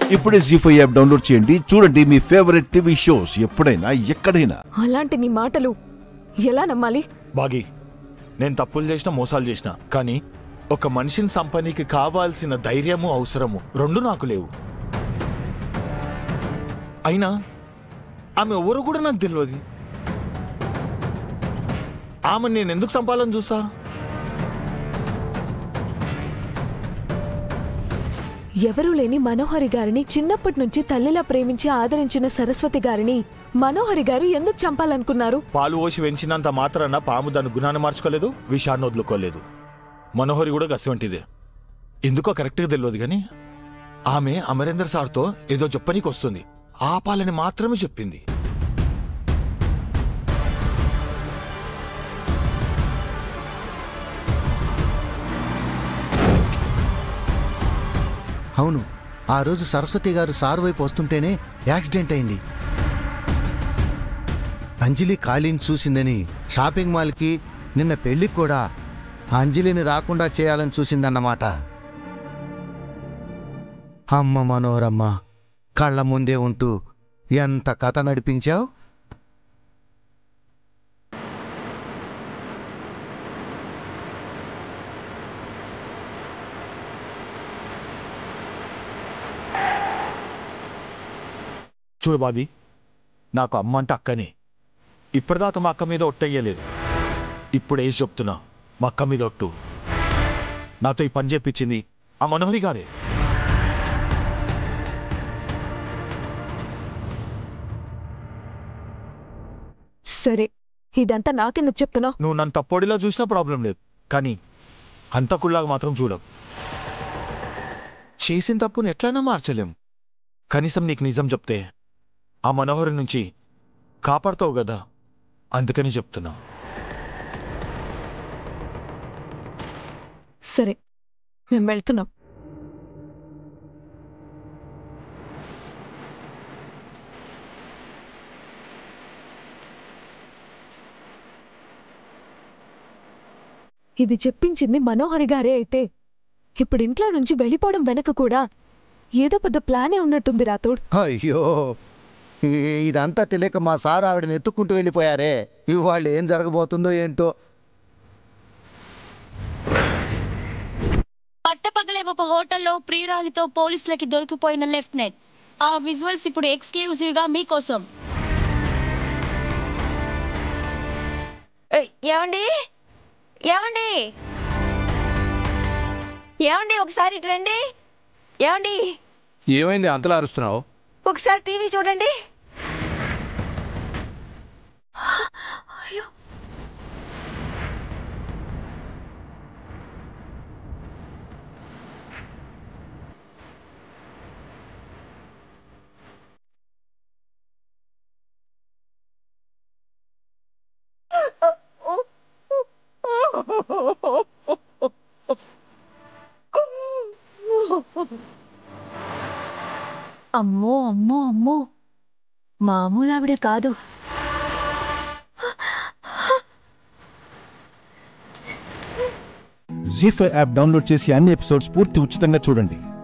ఇప్పుడే G five app download చేయండి చూడండి మీ ఫేవరెట్ టీవీ షోస్ ఎప్పుడైనా ఎక్కడైనా అలాంటి నీ మాటలు ఎలా నమ్మాలి బాగి నేను తప్పులు చేసిన మోసాలు చేసిన కానీ ఒక మనిషిని సంపనీకి కావాల్సిన ధైర్యము అవసరము రెండు నాకు లేవు అయినా ఆమె ఎవరు కూడా నాకు తెలియదు ఆమె నేను ఎందుకు సంపాలని చూసా ఎవరూ లేని మనోహరి గారిని చిన్నప్పటి నుంచి తల్లిలా ప్రేమించి ఆదరించిన సరస్వతి గారిని మనోహరి గారు ఎందుకు చంపాలనుకున్నారు పాలు పోసి పెంచినంత మాత్రాన పాము దాని గుణాన్ని మార్చుకోలేదు విషాన్ని వదులుకోలేదు మనోహరి కూడా గసివంటిదే ఎందుకో కరెక్ట్గా తెలియదు కానీ ఆమె అమరేందర్ సార్తో ఏదో చెప్పనీకి వస్తుంది ఆపాలని మాత్రమే చెప్పింది అవును ఆ రోజు సరస్వతి గారు సారు వైపు వస్తుంటేనే యాక్సిడెంట్ అయింది అంజలి ఖాళీని చూసిందని షాపింగ్ మాల్కి నిన్న పెళ్లికి కూడా ఆ అంజలిని రాకుండా చేయాలని చూసిందన్నమాట అమ్మ మనోరమ్మ కళ్ళ ముందే ఉంటూ ఎంత కథ నడిపించావు చూడు బాబీ నాకు అమ్మ అంటే అక్కనే ఇప్పటిదాకా మా అక్క మీద ఒట్టయ్యలేదు ఇప్పుడు ఏసి చెప్తున్నా మా అక్క మీద ఒట్టు నాతో ఈ పని చెప్పించింది ఆ మనోహరి గారే సరే ఇదంతా నాకెందుకు చెప్తున్నావు నువ్వు నన్ను తప్పొడిలా చూసినా ప్రాబ్లం లేదు కానీ హంతకుల్లాగా మాత్రం చూడవు చేసిన తప్పును ఎట్లైనా మార్చలేం కనీసం నీకు నిజం చెప్తే ఆ మనోహరి నుంచి కాపాడుతావు కదా అందుకని చెప్తున్నా సరే మేము వెళ్తున్నాం ఇది చెప్పించింది మనోహరి గారే అయితే ఇప్పుడు ఇంట్లో నుంచి వెళ్ళిపోవడం వెనక కూడా ఏదో పెద్ద ప్లానే ఉన్నట్టుంది రాతోడ్ అయ్యో ఈ- ఇదంతా తెలియక మా సార్ ఆవిడని ఎత్తుకుంటూ వెళ్ళిపోయారే ఇవాళ ఏం జరగబోతుందో ఏంటో పట్టపగలే ఒక హోటల్లో ప్రియురాలితో పోలీసులకి దొరికిపోయిన లెఫ్టినెంట్ ఆ విజువల్స్ ఇప్పుడు ఎక్స్క్లూజివ్ గా మీకోసం ఏయ్, ఏమండి ఏమండి ఏమండి ఒకసారి ఇటు రండి ఏమండి ఏమైంది అంతలా అరుస్తున్నావు ఒకసారి టీవీ చూడండి అయ్యో అమ్మో అమ్మో అమ్మో మామూలు ఆవిడ కాదు జీ ఫైవ్ యాప్ డౌన్లోడ్ చేసి అన్ని ఎపిసోడ్స్ పూర్తి ఉచితంగా చూడండి